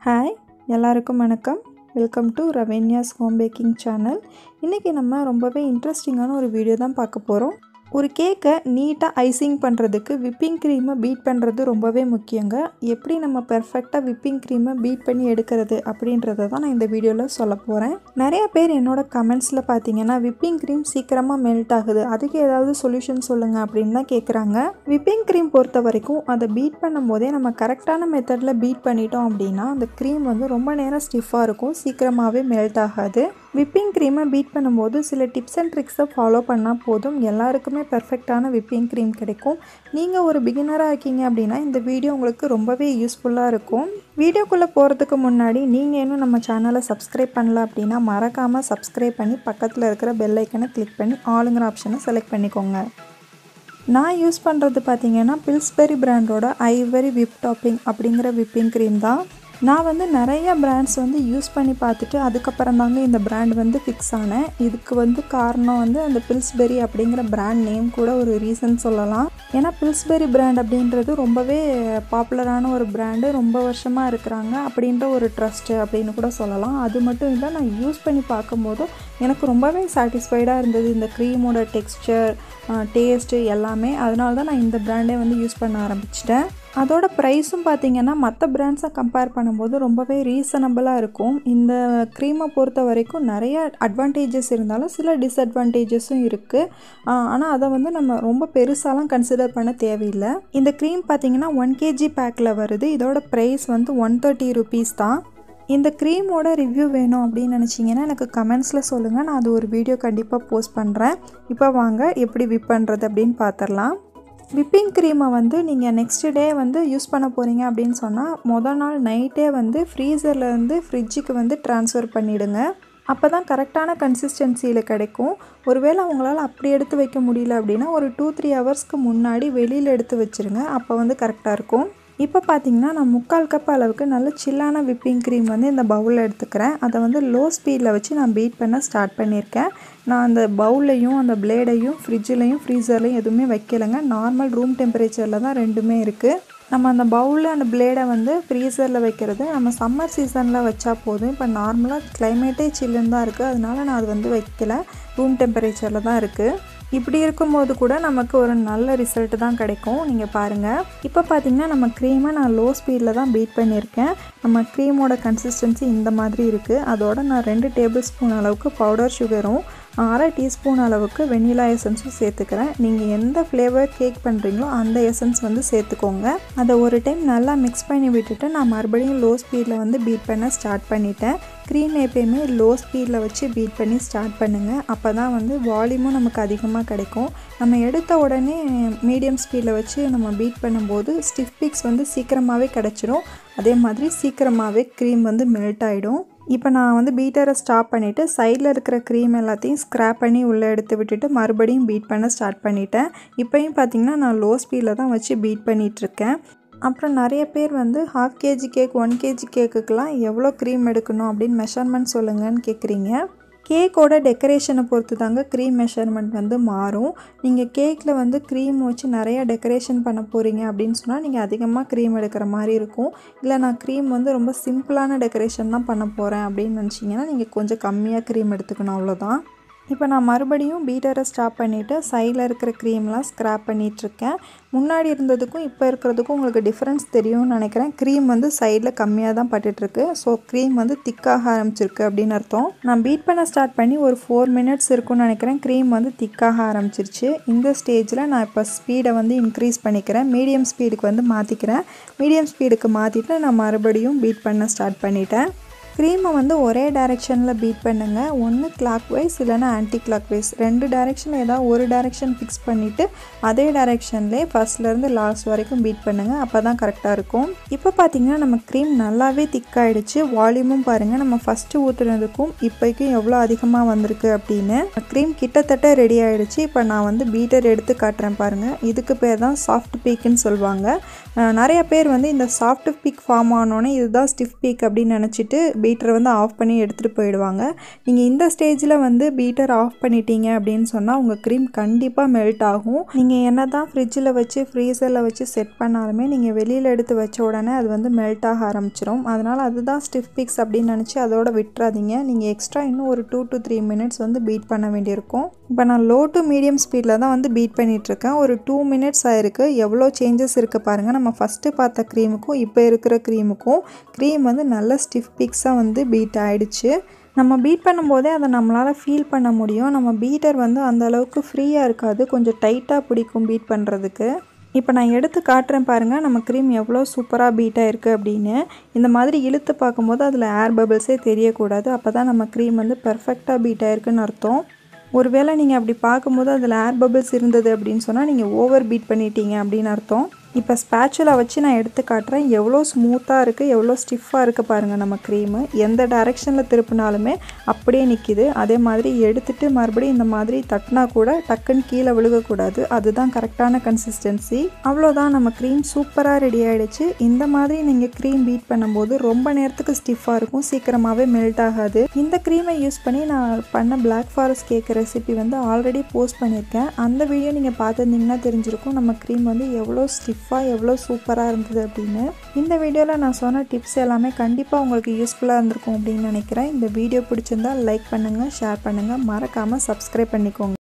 hi எல்லாருக்கும் வணக்கம் welcome to ரவேன்யாஸ் ஹோம் பேக்கிங் சேனல் இன்றைக்கி நம்ம ரொம்பவே இன்ட்ரெஸ்டிங்கான ஒரு வீடியோ தான் பார்க்க போகிறோம் ஒரு கேக்கை நீட்டாக ஐசிங் பண்ணுறதுக்கு விப்பிங் க்ரீமை பீட் பண்ணுறது ரொம்பவே முக்கியங்க எப்படி நம்ம பெர்ஃபெக்டாக விப்பிங் க்ரீமை பீட் பண்ணி எடுக்கிறது அப்படின்றத தான் நான் இந்த வீடியோவில் சொல்ல போகிறேன் நிறைய பேர் என்னோட கமெண்ட்ஸில் பார்த்தீங்கன்னா விப்பிங் க்ரீம் சீக்கிரமாக மெல்ட் ஆகுது அதுக்கு ஏதாவது சொல்யூஷன் சொல்லுங்கள் அப்படின்னு தான் கேட்குறாங்க விப்பிங் க்ரீம் பொறுத்த வரைக்கும் அதை பீட் பண்ணும்போதே நம்ம கரெக்டான மெத்தடில் பீட் பண்ணிட்டோம் அப்படின்னா அந்த க்ரீம் வந்து ரொம்ப நேரம் ஸ்டிஃபாக இருக்கும் சீக்கிரமாகவே மெல்ட் ஆகாது விப்பிங் க்ரீமை பீட் பண்ணும்போது சில டிப்ஸ் அண்ட் ட்ரிக்ஸை ஃபாலோ பண்ணால் போதும் எல்லாருக்குமே பெர்ஃபெக்டான விப்பிங் க்ரீம் கிடைக்கும் நீங்கள் ஒரு பிகினராக இருக்கீங்க அப்படின்னா இந்த வீடியோ உங்களுக்கு ரொம்பவே யூஸ்ஃபுல்லாக இருக்கும் வீடியோக்குள்ளே போகிறதுக்கு முன்னாடி நீங்கள் இன்னும் நம்ம சேனலை சப்ஸ்கிரைப் பண்ணல அப்படின்னா மறக்காமல் சப்ஸ்கிரைப் பண்ணி பக்கத்தில் இருக்கிற பெல் ஐக்கனை கிளிக் பண்ணி ஆளுங்கிற ஆப்ஷனை செலக்ட் பண்ணிக்கோங்க நான் யூஸ் பண்ணுறது பார்த்தீங்கன்னா பில்ஸ்பெரி பிராண்டோட ஐவரி விப் டாப்பிங் அப்படிங்கிற விப்பிங் க்ரீம் தான் நான் வந்து நிறைய பிராண்ட்ஸ் வந்து யூஸ் பண்ணி பார்த்துட்டு அதுக்கப்புறம் தாங்க இந்த பிராண்ட் வந்து ஃபிக்ஸ் ஆனேன் இதுக்கு வந்து காரணம் வந்து அந்த பில்ஸ்பெரி அப்படிங்கிற பிராண்ட் நேம் கூட ஒரு ரீசன் சொல்லலாம் ஏன்னா பில்ஸ்பெரி பிராண்ட் அப்படின்றது ரொம்பவே பாப்புலரான ஒரு பிராண்டு ரொம்ப வருஷமாக இருக்கிறாங்க அப்படின்ற ஒரு ட்ரஸ்ட்டு அப்படின்னு கூட சொல்லலாம் அது மட்டும் இல்லை நான் யூஸ் பண்ணி பார்க்கும்போதும் எனக்கு ரொம்பவே சாட்டிஸ்ஃபைடாக இருந்தது இந்த க்ரீமோட டெக்ஸ்சர் டேஸ்ட்டு எல்லாமே அதனால தான் நான் இந்த பிராண்டே வந்து யூஸ் பண்ண ஆரம்பிச்சிட்டேன் அதோட ப்ரைஸும் பார்த்தீங்கன்னா மற்ற பிராண்ட்ஸை கம்பேர் பண்ணும்போது ரொம்பவே ரீசனபிளாக இருக்கும் இந்த க்ரீமை பொறுத்த வரைக்கும் நிறைய அட்வான்டேஜஸ் இருந்தாலும் சில டிஸ்அட்வான்டேஜஸும் இருக்குது ஆனால் அதை வந்து நம்ம ரொம்ப பெருசாலாம் கன்சிடர் பண்ண தேவையில்லை இந்த க்ரீம் பார்த்தீங்கன்னா ஒன் கேஜி பேக்கில் வருது இதோட ப்ரைஸ் வந்து ஒன் தேர்ட்டி ருபீஸ் தான் இந்த க்ரீமோட ரிவ்யூ வேணும் அப்படின்னு நினச்சிங்கன்னா எனக்கு கமெண்ட்ஸில் சொல்லுங்கள் நான் அது ஒரு வீடியோ கண்டிப்பாக போஸ்ட் பண்ணுறேன் இப்போ வாங்க எப்படி விப் பண்ணுறது அப்படின்னு பார்த்துடலாம் விப்பிங் க்ரீமை வந்து நீங்கள் நெக்ஸ்ட் டே வந்து யூஸ் பண்ண போகிறீங்க அப்படின்னு சொன்னால் மொதல் நாள் நைட்டே வந்து ஃப்ரீசர்லேருந்து ஃப்ரிட்ஜுக்கு வந்து ட்ரான்ஸ்ஃபர் பண்ணிவிடுங்க அப்போ தான் கரெக்டான கன்சிஸ்டன்சியில் கிடைக்கும் ஒருவேளை உங்களால் அப்படி எடுத்து வைக்க முடியல அப்படின்னா ஒரு டூ த்ரீ ஹவர்ஸ்க்கு முன்னாடி வெளியில் எடுத்து வச்சுருங்க அப்போ வந்து கரெக்டாக இருக்கும் இப்போ பார்த்தீங்கன்னா நான் முக்கால் கப் அளவுக்கு நல்ல சில்லான விப்பிங் க்ரீம் வந்து இந்த பவுலில் எடுத்துக்கிறேன் அதை வந்து லோ ஸ்பீடில் வச்சு நான் பீட் பண்ண ஸ்டார்ட் பண்ணியிருக்கேன் நான் அந்த பவுல்லையும் அந்த பிளேடையும் ஃப்ரிட்ஜிலையும் ஃப்ரீசர்லையும் எதுவுமே வைக்கலைங்க நார்மல் ரூம் டெம்பரேச்சரில் தான் ரெண்டுமே இருக்குது நம்ம அந்த பவுலில் அந்த பிளேடை வந்து ஃப்ரீசரில் வைக்கிறது நம்ம சம்மர் சீசனில் வச்சா போதும் இப்போ நார்மலாக கிளைமேட்டே சில்லுன்னு தான் இருக்குது அதனால நான் அது வந்து வைக்கல ரூம் டெம்பரேச்சரில் தான் இருக்குது இப்படி இருக்கும்போது கூட நமக்கு ஒரு நல்ல ரிசல்ட் தான் கிடைக்கும் நீங்கள் பாருங்கள் இப்போ பார்த்தீங்கன்னா நம்ம க்ரீமை நான் லோ ஸ்பீடில் தான் பீட் பண்ணியிருக்கேன் நம்ம க்ரீமோட கன்சிஸ்டன்சி இந்த மாதிரி இருக்குது அதோட நான் ரெண்டு டேபிள் ஸ்பூன் அளவுக்கு பவுடர் சுகரும் அரை டீஸ்பூன் அளவுக்கு வெண்ணிலா எசன்ஸும் சேர்த்துக்கிறேன் நீங்கள் எந்த ஃப்ளேவர் கேக் பண்ணுறீங்களோ அந்த எசன்ஸ் வந்து சேர்த்துக்கோங்க அதை ஒரு டைம் நல்லா மிக்ஸ் பண்ணி விட்டுட்டு நான் மறுபடியும் லோ ஸ்பீடில் வந்து பீட் பண்ண ஸ்டார்ட் பண்ணிட்டேன் க்ரீம் எப்பயுமே லோ ஸ்பீடில் வச்சு பீட் பண்ணி ஸ்டார்ட் பண்ணுங்கள் அப்போ தான் வந்து வால்யூமும் நமக்கு அதிகமாக கிடைக்கும் நம்ம எடுத்த உடனே மீடியம் ஸ்பீடில் வச்சு நம்ம பீட் பண்ணும்போது ஸ்டிஃப் பிக்ஸ் வந்து சீக்கிரமாகவே கிடச்சிரும் அதே மாதிரி சீக்கிரமாகவே க்ரீம் வந்து மெல்ட் ஆகிடும் இப்போ நான் வந்து பீட்டரை ஸ்டாப் பண்ணிவிட்டு சைடில் இருக்கிற க்ரீம் எல்லாத்தையும் ஸ்க்ராப் பண்ணி உள்ளே எடுத்து விட்டுட்டு மறுபடியும் பீட் பண்ண ஸ்டார்ட் பண்ணிட்டேன் இப்போயும் பார்த்திங்கன்னா நான் லோ ஸ்பீடில் தான் வச்சு பீட் பண்ணிகிட்ருக்கேன் அப்புறம் நிறைய பேர் வந்து half KG cake one KG கேக்குக்கெலாம் எவ்வளோ க்ரீம் எடுக்கணும் அப்படின்னு மெஷர்மெண்ட் சொல்லுங்கன்னு கேட்குறீங்க கேக்கோட டெக்கரேஷனை பொறுத்து தாங்க க்ரீம் மெஷர்மெண்ட் வந்து மாறும் நீங்கள் கேக்கில் வந்து க்ரீம் வச்சு நிறைய டெக்கரேஷன் பண்ண போகிறீங்க அப்படின்னு சொன்னால் நீங்கள் அதிகமாக க்ரீம் எடுக்கிற மாதிரி இருக்கும் இல்லை நான் க்ரீம் வந்து ரொம்ப சிம்பிளான டெக்கரேஷன் தான் பண்ண போகிறேன் அப்படின்னு நினச்சிங்கன்னா நீங்கள் கொஞ்சம் கம்மியாக க்ரீம் எடுத்துக்கணும் அவ்வளோதான் இப்போ நான் மறுபடியும் பீட்டரை ஸ்டாப் பண்ணிவிட்டு சைடில் இருக்கிற க்ரீம்லாம் ஸ்க்ராப் பண்ணிகிட்ருக்கேன் முன்னாடி இருந்ததுக்கும் இப்போ இருக்கிறதுக்கும் உங்களுக்கு டிஃப்ரென்ஸ் தெரியும்னு நினைக்கிறேன் க்ரீம் வந்து சைடில் கம்மியாக தான் பட்டுட்ருக்கு ஸோ க்ரீம் வந்து திக்காக ஆரம்பிச்சிருக்கு அப்படின்னு அர்த்தம் நான் பீட் பண்ண ஸ்டார்ட் பண்ணி ஒரு ஃபோர் மினிட்ஸ் இருக்கும்னு நினைக்கிறேன் க்ரீம் வந்து திக்காக ஆரம்பிச்சிருச்சு இந்த ஸ்டேஜில் நான் இப்போ ஸ்பீடை வந்து இன்க்ரீஸ் பண்ணிக்கிறேன் மீடியம் ஸ்பீடுக்கு வந்து மாற்றிக்கிறேன் மீடியம் ஸ்பீடுக்கு மாற்றிட்டு நான் மறுபடியும் பீட் பண்ண ஸ்டார்ட் பண்ணிட்டேன் க்ரீமை வந்து ஒரே டைரெக்ஷனில் பீட் பண்ணுங்கள் ஒன்று கிளாக் வைஸ் இல்லைனா ஆன்டி கிளாக் வைஸ் ரெண்டு டைரெக்ஷனில் ஏதாவது ஒரு டைரெக்ஷன் ஃபிக்ஸ் பண்ணிவிட்டு அதே டைரெக்ஷன்லேயே ஃபஸ்ட்லேருந்து லாஸ்ட் வரைக்கும் பீட் பண்ணுங்கள் அப்போ தான் கரெக்டாக இருக்கும் இப்போ பார்த்தீங்கன்னா நம்ம க்ரீம் நல்லாவே திக்காயிடுச்சு வால்யூமும் பாருங்கள் நம்ம ஃபஸ்ட்டு ஊற்றுனதுக்கும் இப்போக்கும் எவ்வளோ அதிகமாக வந்திருக்கு அப்படின்னு க்ரீம் கிட்டத்தட்ட ரெடி ஆகிடுச்சு இப்போ நான் வந்து பீட்டர் எடுத்து காட்டுறேன் பாருங்கள் இதுக்கு பேர் தான் சாஃப்ட் பீக்குன்னு சொல்லுவாங்க அஹ், நிறைய பேர் வந்து இந்த சாஃப்ட் பீக் ஃபார்ம் ஆனோடனே இதுதான் ஸ்டிஃப் பீக் அப்படின்னு நினச்சிட்டு பீட்டரை வந்து ஆஃப் பண்ணி எடுத்துகிட்டு போயிடுவாங்க நீங்கள் இந்த ஸ்டேஜில் வந்து பீட்டர் ஆஃப் பண்ணிட்டீங்க அப்படின்னு சொன்னால் உங்கள் க்ரீம் கண்டிப்பாக மெல்ட் ஆகும் நீங்கள் என்ன தான் ஃப்ரிட்ஜில் வச்சு ஃப்ரீசரில் வச்சு செட் பண்ணாலுமே நீங்கள் வெளியில் எடுத்து வச்ச உடனே அது வந்து மெல்ட் ஆக ஆரம்பிச்சிடும் அதனால் அதுதான் ஸ்டிஃப் பீக்ஸ் அப்படின்னு நினச்சி அதோட விட்டுறாதீங்க நீங்கள் எக்ஸ்ட்ரா இன்னும் ஒரு டூ டு த்ரீ மினிட்ஸ் வந்து பீட் பண்ண வேண்டியிருக்கும் இப்போ நான் லோ டு மீடியம் ஸ்பீடில் தான் வந்து பீட் பண்ணிகிட்ருக்கேன் ஒரு டூ மினிட்ஸ் ஆயிருக்கு எவ்வளோ சேஞ்சஸ் இருக்குது பாருங்கள் நம்ம ஃபஸ்ட்டு பார்த்த க்ரீமுக்கும் இப்போ இருக்கிற க்ரீமுக்கும் க்ரீம் வந்து நல்ல ஸ்டிஃப் பீக்ஸாக வந்து பீட் ஆயிடுச்சு நம்ம பீட் பண்ணும்போதே அதை நம்மளால் ஃபீல் பண்ண முடியும் நம்ம பீட்டர் வந்து அந்த அளவுக்கு ஃப்ரீயாக இருக்காது கொஞ்சம் டைட்டாக பிடிக்கும் பீட் பண்ணுறதுக்கு இப்போ நான் எடுத்து காட்டுறேன் பாருங்கள் நம்ம க்ரீம் எவ்வளோ சூப்பராக பீட் ஆயிருக்கு அப்படின்னு இந்த மாதிரி இழுத்து பார்க்கும்போது அதில் ஏர் பபிள்ஸே தெரியக்கூடாது அப்போ தான் நம்ம க்ரீம் வந்து பெர்ஃபெக்டாக பீட் ஆயிருக்குன்னு அர்த்தம் ஒருவேளை நீங்கள் அப்படி பார்க்கும்போது அதில் ஏர் பபிள்ஸ் இருந்தது அப்படின்னு சொன்னால் நீங்கள் ஓவர் பீட் பண்ணிட்டீங்க அப்படின்னு அர்த்தம் இப்போ ஸ்பேச்சுலா வச்சு நான் எடுத்து காட்டுறேன் எவ்வளோ ஸ்மூத்தாக இருக்குது எவ்வளோ ஸ்டிஃபாக இருக்குது பாருங்கள் நம்ம க்ரீமு எந்த டைரெக்ஷனில் திருப்பினாலுமே அப்படியே நிற்கிது அதே மாதிரி எடுத்துட்டு மறுபடியும் இந்த மாதிரி தட்டினா கூட டக்குன்னு கீழே விழுகக்கூடாது அதுதான் கரெக்டான கன்சிஸ்டன்சி அவ்வளோதான் நம்ம க்ரீம் சூப்பராக ரெடி ஆகிடுச்சு இந்த மாதிரி நீங்கள் க்ரீம் பீட் பண்ணும்போது ரொம்ப நேரத்துக்கு ஸ்டிஃபாக இருக்கும் சீக்கிரமாகவே மெல்ட் ஆகாது இந்த க்ரீமை யூஸ் பண்ணி நான் பண்ண Black ஃபாரஸ்ட் கேக் ரெசிபி வந்து ஆல்ரெடி போஸ்ட் பண்ணியிருக்கேன் அந்த வீடியோ நீங்கள் பார்த்துருந்தீங்கன்னா தெரிஞ்சிருக்கும் நம்ம க்ரீம் வந்து எவ்வளோ ஸ்டிஃபாக எவ்வளோ சூப்பராக இருந்தது அப்படின்னு இந்த வீடியோவில் நான் சொன்ன டிப்ஸ் எல்லாமே கண்டிப்பாக உங்களுக்கு யூஸ்ஃபுல்லாக இருந்திருக்கும் அப்படின்னு நினைக்கிறேன் இந்த வீடியோ பிடிச்சிருந்தா லைக் பண்ணுங்கள் ஷேர் பண்ணுங்கள் மறக்காமல் சப்ஸ்கிரைப் பண்ணிக்கோங்க